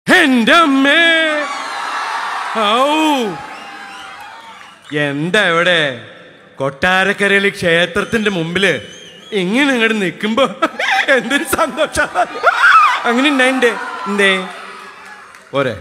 എന്റെ അമ്മേ ഔ എന്താ ഇവിടെ കൊട്ടാരക്കരയില് ക്ഷേത്രത്തിന്റെ മുമ്പില് ഇങ്ങനെ ഇങ്ങോട്ട് നിൽക്കുമ്പോ എന്തൊരു സന്തോഷം അങ്ങനെ ഉണ്ടായിണ്ടേ എന്തേ പോരെ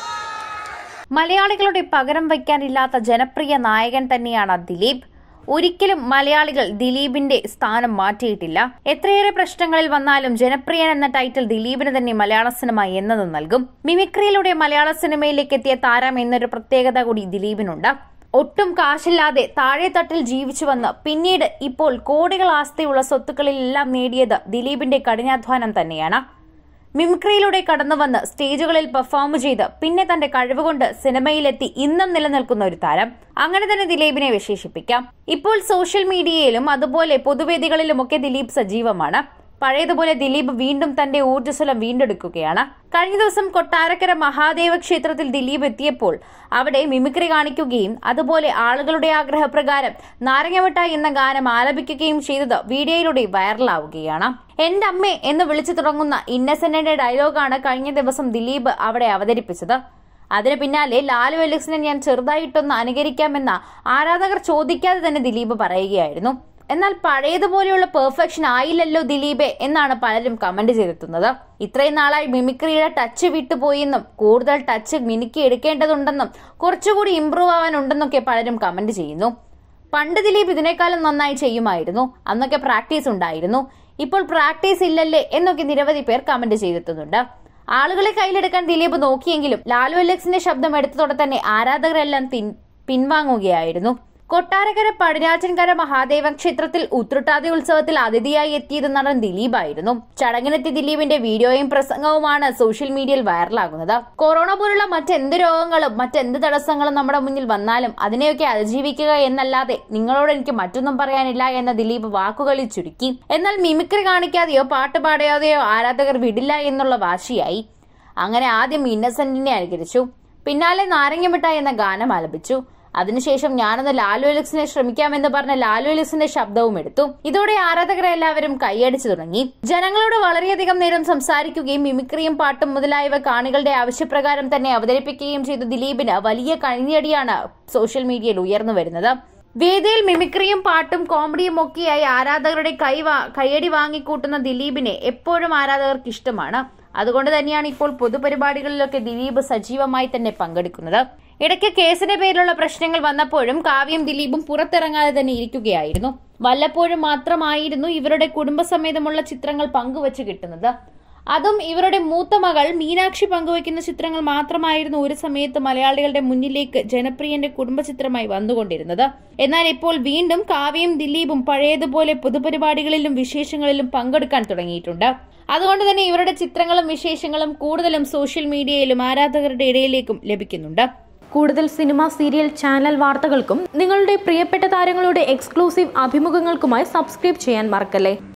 മലയാളികളുടെ പകരം വയ്ക്കാനില്ലാത്ത ജനപ്രിയ നായകൻ തന്നെയാണ് ദിലീപ് ഒരിക്കലും മലയാളികൾ ദിലീപിന്റെ സ്ഥാനം മാറ്റിയിട്ടില്ല എത്രയേറെ പ്രശ്നങ്ങളിൽ വന്നാലും ജനപ്രിയൻ എന്ന ടൈറ്റിൽ ദിലീപിന് തന്നെ മലയാള സിനിമ എന്നത് നൽകും മിമിക്രിയിലൂടെ മലയാള സിനിമയിലേക്ക് എത്തിയ താരം എന്നൊരു പ്രത്യേകത കൂടി ദിലീപിനുണ്ട് ഒട്ടും കാശില്ലാതെ താഴെത്തട്ടിൽ ജീവിച്ചു വന്ന് പിന്നീട് ഇപ്പോൾ കോടികൾ ആസ്തിയുള്ള സ്വത്തുക്കളിലെല്ലാം നേടിയത് ദിലീപിന്റെ കഠിനാധ്വാനം തന്നെയാണ് മിമിക്രിയിലൂടെ കടന്നുവന്ന് സ്റ്റേജുകളിൽ പെർഫോം ചെയ്ത് പിന്നെ തന്റെ കഴിവുകൊണ്ട് സിനിമയിലെത്തി ഇന്നും നിലനിൽക്കുന്ന ഒരു താരം അങ്ങനെ തന്നെ ദിലീപിനെ വിശേഷിപ്പിക്കാം ഇപ്പോൾ സോഷ്യൽ മീഡിയയിലും അതുപോലെ പൊതുവേദികളിലുമൊക്കെ ദിലീപ് സജീവമാണ് പഴയതുപോലെ ദിലീപ് വീണ്ടും തന്റെ ഊർജ്ജസ്വലം വീണ്ടെടുക്കുകയാണ് കഴിഞ്ഞ ദിവസം കൊട്ടാരക്കര മഹാദേവ ക്ഷേത്രത്തിൽ ദിലീപ് എത്തിയപ്പോൾ അവിടെ മിമിക്രി കാണിക്കുകയും അതുപോലെ ആളുകളുടെ ആഗ്രഹപ്രകാരം നാരങ്ങമിഠായി എന്ന ഗാനം ആലപിക്കുകയും ചെയ്തത് വീഡിയോയിലൂടെ വൈറലാവുകയാണ് എന്റെ അമ്മേ എന്ന് വിളിച്ചു തുടങ്ങുന്ന ഇന്നസെന്റിന്റെ ഡയലോഗാണ് കഴിഞ്ഞ ദിവസം ദിലീപ് അവിടെ അവതരിപ്പിച്ചത് അതിന് പിന്നാലെ ലാലു എലക്സിനെ ഞാൻ ചെറുതായിട്ടൊന്ന് അനുകരിക്കാമെന്ന ആരാധകർ ചോദിക്കാതെ തന്നെ ദിലീപ് പറയുകയായിരുന്നു എന്നാൽ പഴയതുപോലെയുള്ള പെർഫെക്ഷൻ ആയില്ലല്ലോ ദിലീപെ എന്നാണ് പലരും കമന്റ് ചെയ്തെത്തുന്നത് ഇത്രയും നാളായി മിമിക്രിയുടെ ടച്ച് വിട്ടുപോയെന്നും കൂടുതൽ ടച്ച് മിനുക്കി എടുക്കേണ്ടതുണ്ടെന്നും കുറച്ചുകൂടി ഇംപ്രൂവ് ആവാനുണ്ടെന്നൊക്കെ പലരും കമന്റ് ചെയ്യുന്നു പണ്ട് ദിലീപ് ഇതിനേക്കാളും നന്നായി ചെയ്യുമായിരുന്നു അന്നൊക്കെ പ്രാക്ടീസ് ഉണ്ടായിരുന്നു ഇപ്പോൾ പ്രാക്ടീസ് ഇല്ലല്ലേ എന്നൊക്കെ നിരവധി പേർ കമന്റ് ചെയ്തെത്തുന്നുണ്ട് ആളുകളെ കയ്യിലെടുക്കാൻ ദിലീപ് നോക്കിയെങ്കിലും ലാലു അലക്സിന്റെ ശബ്ദം എടുത്തതോടെ തന്നെ ആരാധകരെല്ലാം തിൻ- പിൻവാങ്ങുകയായിരുന്നു കൊട്ടാരക്കര പടിഞ്ഞാറ്റിൻകര മഹാദേവൻ ക്ഷേത്രത്തിൽ ഉത്രട്ടാതി ഉത്സവത്തിൽ അതിഥിയായി എത്തിയത് നടൻ ദിലീപായിരുന്നു ചടങ്ങിനെത്തി ദിലീപിന്റെ വീഡിയോയും പ്രസംഗവുമാണ് സോഷ്യൽ മീഡിയയിൽ വൈറലാകുന്നത് കൊറോണ പോലുള്ള മറ്റെന്ത് രോഗങ്ങളും മറ്റെന്ത് തടസ്സങ്ങളും നമ്മുടെ മുന്നിൽ വന്നാലും അതിനെയൊക്കെ അതിജീവിക്കുക എന്നല്ലാതെ നിങ്ങളോട് എനിക്ക് മറ്റൊന്നും പറയാനില്ല എന്ന ദിലീപ് വാക്കുകളിൽ ചുരുക്കി എന്നാൽ മിമിക്രി കാണിക്കാതെയോ പാട്ട് പാടാതെയോ ആരാധകർ വിടില്ല എന്നുള്ള വാശിയായി അങ്ങനെ ആദ്യം ഇന്നസെന്റിനെ അനുകരിച്ചു പിന്നാലെ നാരങ്ങമിഠായി എന്ന ഗാനം ആലപിച്ചു അതിനുശേഷം ഞാനൊന്ന് ലാലു എലിക്സിനെ ശ്രമിക്കാമെന്ന് പറഞ്ഞ ലാലു എലിക്സിന്റെ ശബ്ദവും എടുത്തു ഇതോടെ ആരാധകരെ എല്ലാവരും കൈയടിച്ചു തുടങ്ങി ജനങ്ങളോട് വളരെയധികം നേരം സംസാരിക്കുകയും മിമിക്രിയും പാട്ടും മുതലായവ കാണികളുടെ ആവശ്യപ്രകാരം തന്നെ അവതരിപ്പിക്കുകയും ചെയ്ത ദിലീപിന് വലിയ കണിയടിയാണ് സോഷ്യൽ മീഡിയയിൽ ഉയർന്നു വരുന്നത് വേദിയിൽ മിമിക്രിയും പാട്ടും കോമഡിയും ഒക്കെയായി ആരാധകരുടെ കൈ വാ- കയ്യടി വാങ്ങിക്കൂട്ടുന്ന ദിലീപിനെ എപ്പോഴും ആരാധകർക്ക് ഇഷ്ടമാണ് അതുകൊണ്ട് തന്നെയാണ് ഇപ്പോൾ പൊതുപരിപാടികളിലൊക്കെ ദിലീപ് സജീവമായി തന്നെ പങ്കെടുക്കുന്നത് ഇടയ്ക്ക് കേസിന്റെ പേരിലുള്ള പ്രശ്നങ്ങൾ വന്നപ്പോഴും കാവ്യം ദിലീപും പുറത്തിറങ്ങാതെ തന്നെ ഇരിക്കുകയായിരുന്നു വല്ലപ്പോഴും മാത്രമായിരുന്നു ഇവരുടെ കുടുംബസമേതമുള്ള ചിത്രങ്ങൾ പങ്കുവച്ച് കിട്ടുന്നത് അതും ഇവരുടെ മൂത്ത മകൾ മീനാക്ഷി പങ്കുവയ്ക്കുന്ന ചിത്രങ്ങൾ മാത്രമായിരുന്നു ഒരു സമയത്ത് മലയാളികളുടെ മുന്നിലേക്ക് ജനപ്രിയന്റെ കുടുംബചിത്രമായി വന്നുകൊണ്ടിരുന്നത് എന്നാൽ ഇപ്പോൾ വീണ്ടും കാവ്യയും ദിലീപും പഴയതുപോലെ പൊതുപരിപാടികളിലും വിശേഷങ്ങളിലും പങ്കെടുക്കാൻ തുടങ്ങിയിട്ടുണ്ട് അതുകൊണ്ട് തന്നെ ഇവരുടെ ചിത്രങ്ങളും വിശേഷങ്ങളും കൂടുതലും സോഷ്യൽ മീഡിയയിലും ആരാധകരുടെ ഇടയിലേക്കും ലഭിക്കുന്നുണ്ട് കൂടുതൽ സിനിമ സീരിയൽ ചാനൽ വാർത്തകൾക്കും നിങ്ങളുടെ പ്രിയപ്പെട്ട താരങ്ങളുടെ എക്സ്ക്ലൂസീവ് അഭിമുഖങ്ങൾക്കുമായി സബ്സ്ക്രൈബ് ചെയ്യാൻ മറക്കല്ലേ